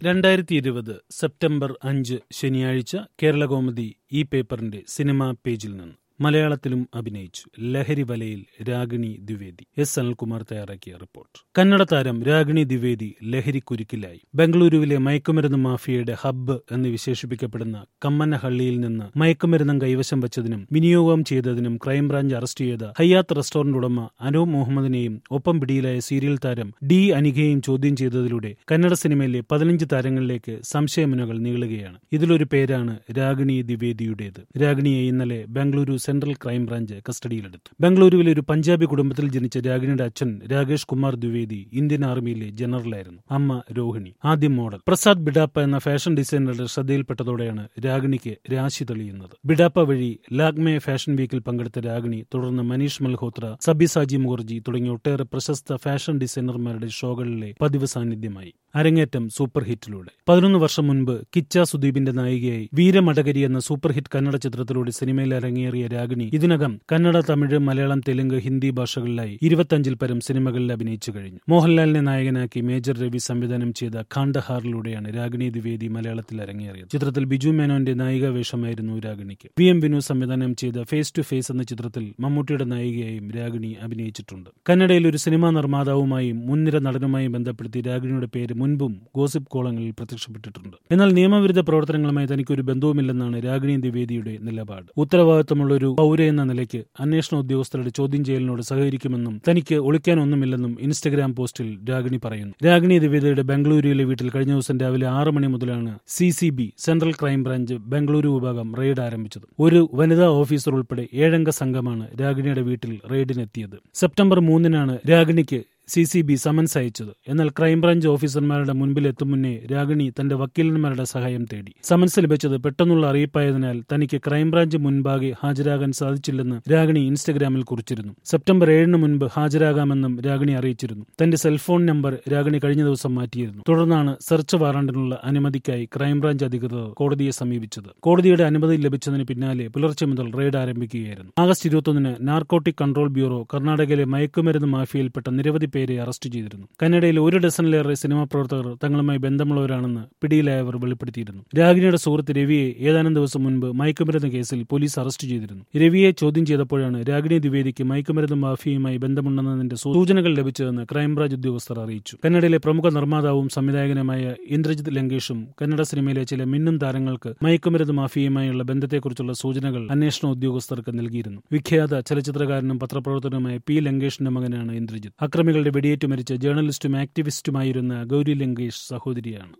രണ്ടായിരത്തി ഇരുപത് സെപ്റ്റംബർ അഞ്ച് ശനിയാഴ്ച കേരളകൗമുദി ഈ പേപ്പറിന്റെ സിനിമാ പേജിൽ നിന്ന് മലയാളത്തിലും അഭിനയിച്ചു ലഹരി വലയിൽ രാഗിണി ദ്വിവേദി എസ് അനിൽകുമാർ തയ്യാറാക്കിയ റിപ്പോർട്ട് കന്നഡ താരം രാഗിണി ദ്വിവേദി ലഹരി കുരുക്കിലായി ബംഗളൂരുവിലെ മയക്കുമരുന്ന് മാഫിയയുടെ ഹബ്ബ് എന്ന് വിശേഷിപ്പിക്കപ്പെടുന്ന കമ്മനഹള്ളിയിൽ നിന്ന് മയക്കുമരുന്നും കൈവശം വച്ചതിനും വിനിയോഗം ചെയ്തതിനും ക്രൈംബ്രാഞ്ച് അറസ്റ്റ് ചെയ്ത ഹയ്യാത്ത് റെസ്റ്റോറന്റ് ഉടമ അനൂപ് മുഹമ്മദിനെയും ഒപ്പം പിടിയിലായ സീരിയൽ താരം ഡി അനികയെയും ചോദ്യം ചെയ്തതിലൂടെ കന്നഡ സിനിമയിലെ പതിനഞ്ച് താരങ്ങളിലേക്ക് സംശയമുനകൾ നീളുകയാണ് ഇതിലൊരു പേരാണ് രാഗിണി ദ്വിവേദിയുടേത് രാഗിണിയെ ഇന്നലെ ബംഗളൂരു സെൻട്രൽ ക്രൈംബ്രാഞ്ച് കസ്റ്റഡിയിലെടുത്തു ബംഗളൂരുവിലെ ഒരു പഞ്ചാബി കുടുംബത്തിൽ ജനിച്ച രാഗിണിയുടെ അച്ഛൻ രാകേഷ് കുമാർ ദ്വിവേദി ഇന്ത്യൻ ആർമിയിലെ ജനറലായിരുന്നു അമ്മ രോഹിണി ആദ്യം മോഡൽ പ്രസാദ് ബിഡാപ്പ എന്ന ഫാഷൻ ഡിസൈനറുടെ ശ്രദ്ധയിൽപ്പെട്ടതോടെയാണ് രാഗിണിക്ക് രാശി തെളിയുന്നത് ബിഡാപ്പ വഴി ലാഗ്മെ ഫാഷൻ വീക്കിൽ പങ്കെടുത്ത രാഗിണി തുടർന്ന് മനീഷ് മൽഹോത്ര സബിസാജി മുഖർജി തുടങ്ങിയ ഒട്ടേറെ പ്രശസ്ത ഫാഷൻ ഡിസൈനർമാരുടെ ഷോകളിലെ പതിവ് സാന്നിധ്യമായി അരങ്ങേറ്റം സൂപ്പർ ഹിറ്റിലൂടെ പതിനൊന്ന് വർഷം മുൻപ് കിച്ച സുദീപിന്റെ നായികയായി വീരമടകരി എന്ന സൂപ്പർ ഹിറ്റ് കന്നഡ ചിത്രത്തിലൂടെ സിനിമയിൽ അരങ്ങേറിയ രാഗിണി ഇതിനകം കന്നഡ തമിഴ് മലയാളം തെലുങ്ക് ഹിന്ദി ഭാഷകളിലായി ഇരുപത്തഞ്ചിൽ പരം സിനിമകളിൽ അഭിനയിച്ചു കഴിഞ്ഞു മോഹൻലാലിനെ നായകനാക്കി മേജർ രവി സംവിധാനം ചെയ്ത ഖാണ്ഡഹാറിലൂടെയാണ് രാഗിണി ദ്വിവേദി മലയാളത്തിൽ അരങ്ങേറിയത് ചിത്രത്തിൽ ബിജു മേനോന്റെ നായിക വേഷമായിരുന്നു രാഗിണിക്ക് വി എം വിനു സംവിധാനം ചെയ്ത ഫേസ് ടു ഫേസ് എന്ന ചിത്രത്തിൽ മമ്മൂട്ടിയുടെ നായികയായും രാഗിണി അഭിനയിച്ചിട്ടുണ്ട് കന്നഡയിൽ ഒരു സിനിമാ നിർമ്മാതാവുമായും മുൻനിര നടനുമായും ബന്ധപ്പെടുത്തി രാഗിണിയുടെ പേര് മുൻപും ഗോസിപ്പ് കോളങ്ങളിൽ പ്രത്യക്ഷപ്പെട്ടിട്ടുണ്ട് എന്നാൽ നിയമവിരുദ്ധ പ്രവർത്തനങ്ങളുമായി തനിക്കൊരു ബന്ധവുമില്ലെന്നാണ് രാഗിണി ദ്വിവേദിയുടെ നിലപാട് ഉത്തരവാദിത്തമുള്ള ഒരു പൗര എന്ന നിലയ്ക്ക് അന്വേഷണ ഉദ്യോഗസ്ഥരുടെ ചോദ്യം ചെയ്യലിനോട് സഹകരിക്കുമെന്നും തനിക്ക് ഒളിക്കാനൊന്നുമില്ലെന്നും ഇൻസ്റ്റഗ്രാം പോസ്റ്റിൽ രാഗിണി പറയുന്നു രാഗിണി ദ്വിവേദിയുടെ ബംഗളൂരുവിലെ വീട്ടിൽ കഴിഞ്ഞ ദിവസം രാവിലെ ആറ് മണി മുതലാണ് C C B central crime branch Bengaluru വിഭാഗം റെയ്ഡ് ആരംഭിച്ചത് ഒരു വനിതാ ഓഫീസർ ഉൾപ്പെടെ ഏഴംഗ സംഘമാണ് രാഗിണിയുടെ വീട്ടിൽ റെയ്ഡിനെത്തിയത് സെപ്റ്റംബർ മൂന്നിനാണ് രാഗിണിക്ക് സി സി ബി സമൻസ് അയച്ചത് എന്നാൽ ക്രൈംബ്രാഞ്ച് ഓഫീസർമാരുടെ മുൻപിൽ എത്തും മുന്നേ രാഗിണി തന്റെ വക്കീലന്മാരുടെ സഹായം തേടി സമൻസ് ലഭിച്ചത് പെട്ടെന്നുള്ള അറിയിപ്പായതിനാൽ തനിക്ക് ക്രൈംബ്രാഞ്ച് മുൻപാകെ ഹാജരാകാൻ സാധിച്ചില്ലെന്ന് രാഗിണി ഇൻസ്റ്റഗ്രാമിൽ കുറിച്ചിരുന്നു സെപ്റ്റംബർ ഏഴിന് മുൻപ് ഹാജരാകാമെന്നും രാഗിണി അറിയിച്ചിരുന്നു തന്റെ സെൽഫോൺ നമ്പർ രാഗിണി കഴിഞ്ഞ ദിവസം മാറ്റിയിരുന്നു തുടർന്നാണ് സെർച്ച് വാറണ്ടിനുള്ള അനുമതിക്കായി ക്രൈംബ്രാഞ്ച് അധികൃതർ കോടതിയെ സമീപിച്ചത് കോടതിയുടെ അനുമതി ലഭിച്ചതിന് പിന്നാലെ പുലർച്ചെ മുതൽ റെയ്ഡ് ആരംഭിക്കുകയായിരുന്നു ആഗസ്റ്റ് ഇരുപത്തൊന്നിന് നാർക്കോട്ടിക് കൺട്രോൾ ബ്യൂറോ കർണാടകയിലെ മയക്കുമരുന്ന് മാഫിയയിൽപ്പെട്ട നിരവധി പേരെ അറസ്റ്റ് ചെയ്തിരുന്നു കന്നഡയിൽ ഒരു ഡസനിലേറെ സിനിമാ പ്രവർത്തകർ തങ്ങളുമായി ബന്ധമുള്ളവരാണെന്ന് പിടിയിലായവർ വെളിപ്പെടുത്തിയിരുന്നു രാഗിനിയുടെ സുഹൃത്ത് രവിയെ ഏതാനും ദിവസം മുൻപ് മയക്കുമരുന്ന് കേസിൽ പോലീസ് അറസ്റ്റ് ചെയ്തിരുന്നു രവിയെ ചോദ്യം ചെയ്തപ്പോഴാണ് രാഗിണി ദ്വിവേദിക്ക് മയക്കുമരുന്ന് മാഫിയയുമായി ബന്ധമുണ്ടെന്നതിന്റെ സൂചനകൾ ലഭിച്ചതെന്ന് ക്രൈംബ്രാഞ്ച് ഉദ്യോഗസ്ഥർ അറിയിച്ചു കന്നഡയിലെ പ്രമുഖ നിർമ്മാതാവും സംവിധായകനുമായ ഇന്ദ്രജിത് ലങ്കേഷും കന്നഡ സിനിമയിലെ ചില മിന്നും താരങ്ങൾക്ക് മയക്കുമരുന്ന് മാഫിയയുമായുള്ള ബന്ധത്തെക്കുറിച്ചുള്ള സൂചനകൾ അന്വേഷണ ഉദ്യോഗസ്ഥർക്ക് നൽകിയിരുന്നു വിഖ്യാത ചലച്ചിത്രകാരനും പത്രപ്രവർത്തകനുമായ പി ലങ്കേഷിന്റെ മകനാണ് ഇന്ദ്രജിത്ത് അക്രമികളുടെ വെടിയേറ്റ് മരിച്ച ജേർണലിസ്റ്റും ആക്ടിവിസ്റ്റുമായിരുന്ന ഗൌരി ലങ്കേഷ് സഹോദരിയാണ്